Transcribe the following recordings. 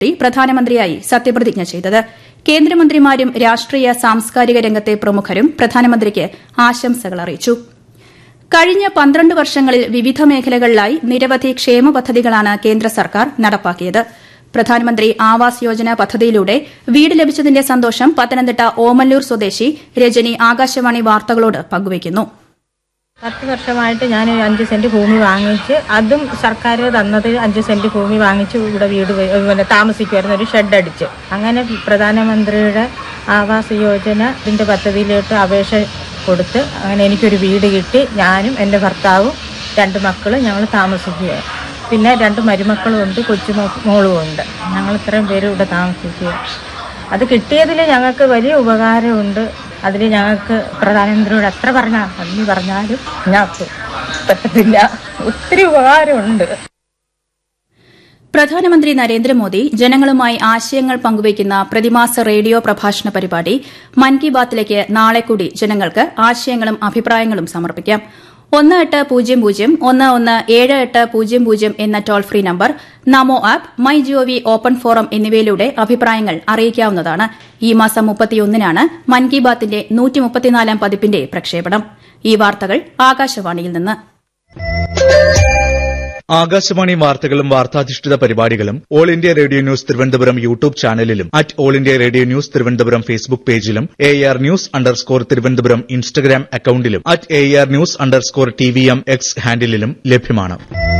പ്രധാനമന്ത്രിയായി സത്യപ്രതിജ്ഞ ചെയ്തത് കേന്ദ്രമന്ത്രിമാരും രാഷ്ട്രീയ സാംസ്കാരിക രംഗത്തെ പ്രമുഖരും പ്രധാനമന്ത്രിക്ക് ആശംസകൾ അറിയിച്ചു കഴിഞ്ഞ പന്ത്രണ്ട് വർഷങ്ങളിൽ വിവിധ മേഖലകളിലായി നിരവധി ക്ഷേമ പദ്ധതികളാണ് കേന്ദ്ര സർക്കാർ നടപ്പാക്കിയത് പ്രധാനമന്ത്രി ആവാസ് യോജന പദ്ധതിയിലൂടെ വീട് ലഭിച്ചതിന്റെ സന്തോഷം പത്തനംതിട്ട ഓമല്ലൂർ സ്വദേശി രജനി ആകാശവാണി വാർത്തകളോട് പങ്കുവയ്ക്കുന്നു പത്ത് വർഷമായിട്ട് ഞാൻ അഞ്ച് സെന്റ് ഭൂമി വാങ്ങിച്ച് അതും സർക്കാർ തന്നത് അഞ്ച് സെന്റ് ഭൂമി വാങ്ങിച്ച് ഇവിടെ വീട് വെ- പിന്നെ താമസിക്കുമായിരുന്നു ഒരു ഷെഡ് അടിച്ച് അങ്ങനെ പ്രധാനമന്ത്രിയുടെ ആവാസ് യോജന ഇതിൻ്റെ പദ്ധതിയിലോട്ട് അപേക്ഷ കൊടുത്ത് അങ്ങനെ എനിക്കൊരു വീട് കിട്ടി ഞാനും എൻ്റെ ഭർത്താവും രണ്ട് മക്കളും ഞങ്ങൾ താമസിക്കുകയാണ് പിന്നെ രണ്ട് മരുമക്കളും ഉണ്ട് കൊച്ചു മോളും ഉണ്ട് ഞങ്ങൾ ഇത്രയും പേര് ഇവിടെ താമസിക്കുക അത് കിട്ടിയതിൽ ഞങ്ങൾക്ക് വലിയ ഉപകാരമുണ്ട് അതിൽ ഞങ്ങൾക്ക് പ്രധാനമന്ത്രിയോട് എത്ര പറഞ്ഞാൽ നന്ദി പറഞ്ഞാലും ഞങ്ങൾക്ക് പറ്റത്തില്ല ഒത്തിരി ഉപകാരമുണ്ട് പ്രധാനമന്ത്രി നരേന്ദ്രമോദി ജനങ്ങളുമായി ആശയങ്ങൾ പങ്കുവയ്ക്കുന്ന പ്രതിമാസ റേഡിയോ പ്രഭാഷണ പരിപാടി മൻ കി ബാത്തിലേക്ക് നാളെ കൂടി ജനങ്ങൾക്ക് ആശയങ്ങളും അഭിപ്രായങ്ങളും സമർപ്പിക്കാം ഒന്ന് എട്ട് പൂജ്യം പൂജ്യം ഒന്ന് ഒന്ന് ഏഴ് എട്ട് പൂജ്യം പൂജ്യം എന്ന toll free number Namo app my GOV open forum എന്നിവയിലൂടെ അഭിപ്രായങ്ങൾ അറിയിക്കാവുന്നതാണ് ഈ മാസം മുപ്പത്തിയൊന്നിനാണ് മൻ കി ബാത്തിന്റെ നൂറ്റിമുപ്പത്തിനാലാം പതിപ്പിന്റെ പ്രക്ഷേപണം ഈ വാർത്തകൾ ആകാശവാണിയിൽ നിന്ന് ആകാശവാണി വാർത്തകളും വാർത്താധിഷ്ഠിത പരിപാടികളും all India radio news Thiruvananthapuram YouTube ചാനലിലും at all India radio news Thiruvananthapuram Facebook പേജിലും A R news underscore Thiruvananthapuram Instagram അക്കൌണ്ടിലും at A R news underscore T V M X ഹാൻഡിലും ലഭ്യമാണ്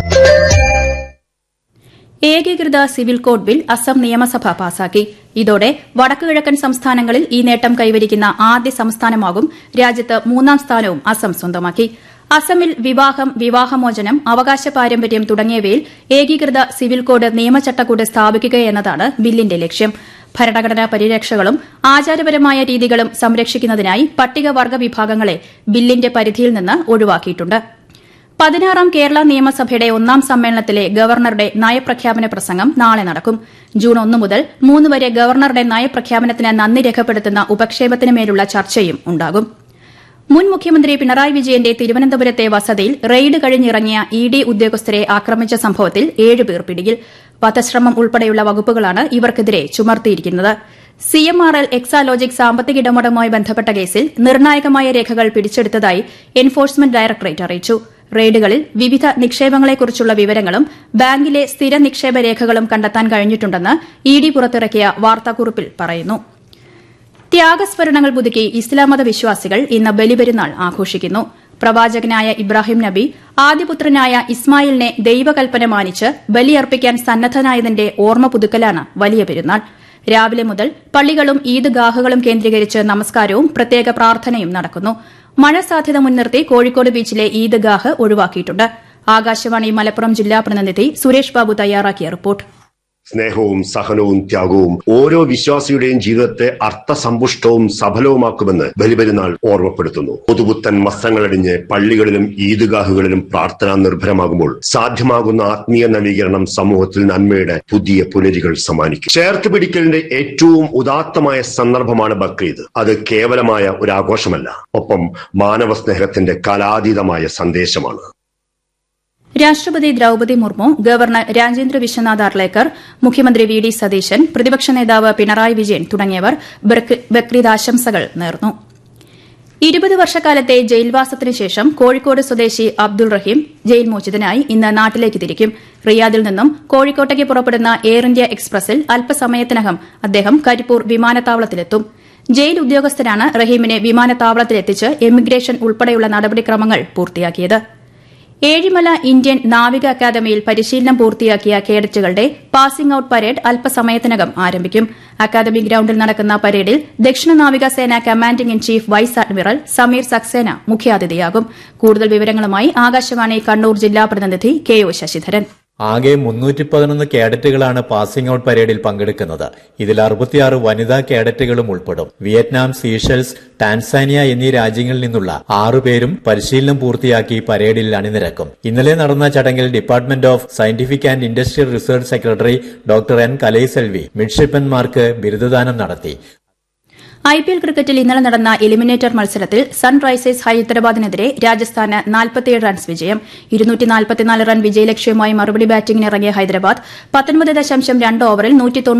ഏകീകൃത സിവിൽ കോഡ് ബിൽ അസം നിയമസഭ പാസാക്കി ഇതോടെ വടക്കുകിഴക്കൻ സംസ്ഥാനങ്ങളിൽ ഈ നേട്ടം കൈവരിക്കുന്ന ആദ്യ സംസ്ഥാനമാകും രാജ്യത്ത് മൂന്നാം സ്ഥാനവും അസം സ്വന്തമാക്കി അസമിൽ വിവാഹം വിവാഹമോചനം അവകാശ പാരമ്പര്യം തുടങ്ങിയവയിൽ ഏകീകൃത സിവിൽ കോഡ് നിയമചട്ടക്കൂട് സ്ഥാപിക്കുകയെന്നതാണ് ബില്ലിന്റെ ലക്ഷ്യം ഭരണഘടനാ പരിരക്ഷകളും ആചാരപരമായ രീതികളും സംരക്ഷിക്കുന്നതിനായി പട്ടികവർഗ വിഭാഗങ്ങളെ ബില്ലിന്റെ പരിധിയിൽ നിന്ന് ഒഴിവാക്കിയിട്ടുണ്ട് പതിനാറാം കേരള നിയമസഭയുടെ ഒന്നാം സമ്മേളനത്തിലെ ഗവർണറുടെ നയപ്രഖ്യാപന പ്രസംഗം നാളെ നടക്കും ജൂൺ ഒന്ന് മുതൽ മൂന്ന് വരെ ഗവർണറുടെ നയപ്രഖ്യാപനത്തിന് നന്ദി രേഖപ്പെടുത്തുന്ന ഉപക്ഷേപത്തിന് മേലുള്ള ചർച്ചയും ഉണ്ടാകും മുൻ മുഖ്യമന്ത്രി പിണറായി വിജയന്റെ തിരുവനന്തപുരത്തെ വസതിയിൽ റെയ്ഡ് കഴിഞ്ഞിറങ്ങിയ ഇ ഡി ഉദ്യോഗസ്ഥരെ ആക്രമിച്ച സംഭവത്തിൽ ഏഴ് പേർ പിടിയിൽ വധശ്രമം ഉൾപ്പെടെയുള്ള വകുപ്പുകളാണ് ഇവർക്കെതിരെ ചുമർത്തിയിരിക്കുന്നത് C M R L Exalogic സാമ്പത്തിക ഇടപാടുമായി ബന്ധപ്പെട്ട കേസിൽ നിർണായകമായ രേഖകൾ പിടിച്ചെടുത്തതായി എൻഫോഴ്സ്മെന്റ് ഡയറക്ടറേറ്റ് അറിയിച്ചു റെയ്ഡുകളിൽ വിവിധ നിക്ഷേപങ്ങളെക്കുറിച്ചുള്ള വിവരങ്ങളും ബാങ്കിലെ സ്ഥിര നിക്ഷേപ രേഖകളും കണ്ടെത്താൻ കഴിഞ്ഞിട്ടുണ്ടെന്ന് ഇ ഡി പുറത്തിറക്കിയ വാർത്താക്കുറിപ്പിൽ പറയുന്നു ത്യാഗസ്മരണങ്ങൾ പുതുക്കി ഇസ്ലാമത വിശ്വാസികൾ ഇന്ന് ബലിപെരുന്നാൾ ആഘോഷിക്കുന്നു പ്രവാചകനായ ഇബ്രാഹിം നബി ആദ്യപുത്രനായ ഇസ്മായിലിനെ ദൈവകൽപ്പന മാനിച്ച് ബലിയർപ്പിക്കാൻ സന്നദ്ധനായതിന്റെ ഓർമ്മ പുതുക്കലാണ് വലിയ പെരുന്നാൾ രാവിലെ മുതൽ പള്ളികളും ഈദ്ഗാഹുകളും കേന്ദ്രീകരിച്ച് നമസ്കാരവും പ്രത്യേക പ്രാർത്ഥനയും നടക്കുന്നു മഴ സാധ്യത മുൻനിർത്തി കോഴിക്കോട് ബീച്ചിലെ ഈദ്ഗാഹ് ഒഴിവാക്കിയിട്ടുണ്ട് ആകാശവാണി മലപ്പുറം ജില്ലാ പ്രതിനിധി സുരേഷ് ബാബു തയ്യാറാക്കിയ റിപ്പോർട്ട് സ്നേഹവും സഹനവും ത്യാഗവും ഓരോ വിശ്വാസിയുടെയും ജീവിതത്തെ അർത്ഥസമ്പുഷ്ടവും സഫലവുമാക്കുമെന്ന് ബലിപെരുന്നാൾ ഓർമ്മപ്പെടുത്തുന്നു പുതുപുത്തൻ വസ്ത്രങ്ങളടിഞ്ഞ് പള്ളികളിലും ഈദ്ഗാഹുകളിലും പ്രാർത്ഥന നിർഭരമാകുമ്പോൾ സാധ്യമാകുന്ന ആത്മീയ നവീകരണം സമൂഹത്തിൽ നന്മയുടെ പുതിയ പുലരികൾ സമ്മാനിക്കും ചേർത്ത് പിടിക്കലിന്റെ ഏറ്റവും ഉദാത്തമായ സന്ദർഭമാണ് ബക്രീദ് അത് കേവലമായ ഒരു ആഘോഷമല്ല ഒപ്പം മാനവ സ്നേഹത്തിന്റെ കാലാതീതമായ സന്ദേശമാണ് രാഷ്ട്രപതി ദ്രൌപതി മുർമു ഗവർണർ രാജേന്ദ്ര വിശ്വനാഥ് അർലേക്കർ മുഖ്യമന്ത്രി വി ഡി സതീശൻ പ്രതിപക്ഷ നേതാവ് പിണറായി വിജയൻ തുടങ്ങിയവർ ബക്രീദ് ആശംസകൾ നേർന്നു ഇരുപത് വർഷക്കാലത്തെ ജയിൽവാസത്തിന് ശേഷം കോഴിക്കോട് സ്വദേശി അബ്ദുൾ റഹീം ജയിൽ മോചിതനായി ഇന്ന് നാട്ടിലേക്ക് തിരിക്കും റിയാദിൽ നിന്നും കോഴിക്കോട്ടേക്ക് പുറപ്പെടുന്ന എയർ ഇന്ത്യ എക്സ്പ്രസിൽ അല്പസമയത്തിനകം അദ്ദേഹം കരിപ്പൂർ വിമാനത്താവളത്തിലെത്തും ജയിൽ ഉദ്യോഗസ്ഥരാണ് റഹീമിനെ വിമാനത്താവളത്തിലെത്തിച്ച് എമിഗ്രേഷൻ ഉൾപ്പെടെയുള്ള നടപടിക്രമങ്ങൾ പൂർത്തിയാക്കിയത് ഏഴിമല ഇന്ത്യൻ നാവിക അക്കാദമിയിൽ പരിശീലനം പൂർത്തിയാക്കിയ കേഡറ്റുകളുടെ പാസിംഗ് ഔട്ട് പരേഡ് അല്പസമയത്തിനകം ആരംഭിക്കും അക്കാദമി ഗ്രൌണ്ടിൽ നടക്കുന്ന പരേഡിൽ ദക്ഷിണ നാവികസേന commanding in chief vice admiral Sameer Saxena മുഖ്യാതിഥിയാകും കൂടുതൽ വിവരങ്ങളുമായി ആകാശവാണി കണ്ണൂർ ജില്ലാ പ്രതിനിധി കെ ഒ ശശിധരൻ ആകെ മുന്നൂറ്റി പതിനൊന്ന് കേഡറ്റുകളാണ് പാസിംഗ് ഔട്ട് പരേഡിൽ പങ്കെടുക്കുന്നത് ഇതിൽ അറുപത്തിയാറ് വനിതാ കേഡറ്റുകളും ഉൾപ്പെടും വിയറ്റ്നാം സീഷൽസ് ടാൻസാനിയ എന്നീ രാജ്യങ്ങളിൽ നിന്നുള്ള ആറുപേരും പരിശീലനം പൂർത്തിയാക്കി പരേഡിൽ അണിനിരക്കും ഇന്നലെ നടന്ന ചടങ്ങിൽ department of scientific and industrial research secretary doctor N Kalaiselvi മിഡ്ഷിപ്പന്മാർക്ക് ബിരുദദാനം നടത്തി ഐപിഎൽ ക്രിക്കറ്റിൽ ഇന്നലെ നടന്ന എലിമിനേറ്റർ മത്സരത്തിൽ സൺറൈസേഴ്സ് ഹൈദരാബാദിനെതിരെ രാജസ്ഥാന് നാൽപ്പത്തിയേഴ് റൺസ് വിജയം റൺ വിജയലക്ഷ്യവുമായി മറുപടി ബാറ്റിംഗിനിറങ്ങിയ ഹൈദരാബാദ് പത്തൊൻപത് ദശാംശം രണ്ട് ഓവറിൽ നൂറ്റി